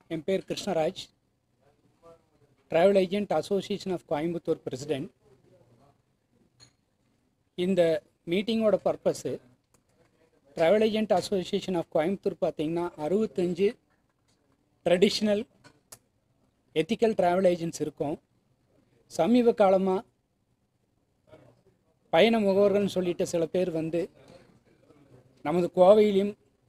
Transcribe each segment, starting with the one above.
என் பேர் Krishnaraj travel agent association of Coimbatore president இந்த மீட்டிங்கோட purpose travel agent association of Coimbatore பார்த்தீங்கன்னா அறுபத்தஞ்சு ட்ரெடிஷ்னல் எத்திக்கல் ட்ராவல் ஏஜென்ட்ஸ் இருக்கும் சமீப காலமாக பயண முகவர்கள்னு சொல்லிட்டு சில பேர் வந்து நமது கோவையிலும்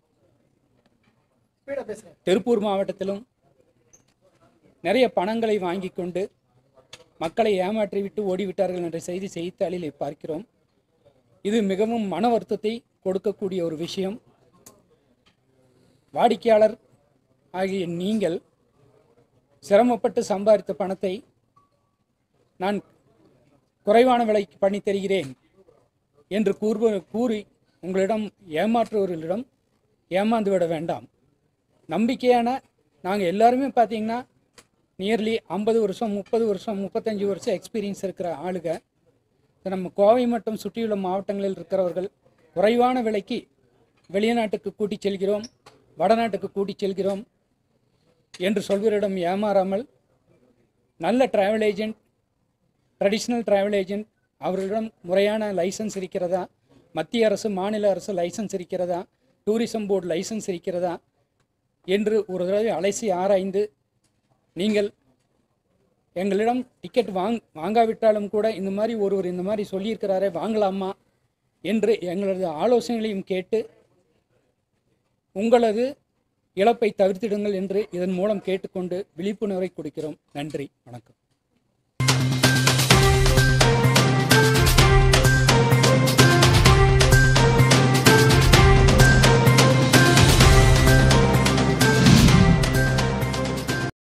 திருப்பூர் மாவட்டத்திலும் நிறைய பணங்களை வாங்கி கொண்டு மக்களை ஏமாற்றி விட்டு ஓடிவிட்டார்கள் என்ற செய்தி செய்தித்தாளில் பார்க்கிறோம் இது மிகவும் மன வருத்தத்தை கொடுக்கக்கூடிய ஒரு விஷயம் வாடிக்கையாளர் ஆகிய நீங்கள் சிரமப்பட்டு சம்பாதித்த பணத்தை நான் குறைவான விலைக்கு பண்ணி தருகிறேன் என்று கூறுவ கூறி உங்களிடம் ஏமாற்றுவர்களிடம் ஏமாந்து விட வேண்டாம் நம்பிக்கையான நாங்கள் எல்லாருமே பார்த்தீங்கன்னா நியர்லி ஐம்பது வருஷம் முப்பது வருஷம் முப்பத்தஞ்சு வருஷம் எக்ஸ்பீரியன்ஸ் இருக்கிற ஆளுங்க இது நம்ம கோவை மற்றும் சுற்றியுள்ள மாவட்டங்களில் இருக்கிறவர்கள் குறைவான விலைக்கு வெளிநாட்டுக்கு கூட்டிச் செல்கிறோம் வடநாட்டுக்கு கூட்டிச் செல்கிறோம் என்று சொல்வரிடம் ஏமாறாமல் நல்ல travel agent traditional travel agent அவர்களிடம் முறையான லைசன்ஸ் இருக்கிறதா மத்திய அரசு மாநில அரசு லைசன்ஸ் இருக்கிறதா டூரிசம் போர்டு லைசன்ஸ் இருக்கிறதா என்று ஒரு தடவை அலைசி ஆராய்ந்து நீங்கள் எங்களிடம் டிக்கெட் வாங் வாங்காவிட்டாலும் கூட இந்த மாதிரி ஒருவர் இந்த மாதிரி சொல்லியிருக்கிறாரே வாங்கலாமா என்று எங்களது ஆலோசனைகளையும் கேட்டு உங்களது இழப்பை தவிர்த்திடுங்கள் என்று இதன் மூலம் கேட்டுக்கொண்டு விழிப்புணர்வை கொடுக்கிறோம் நன்றி வணக்கம்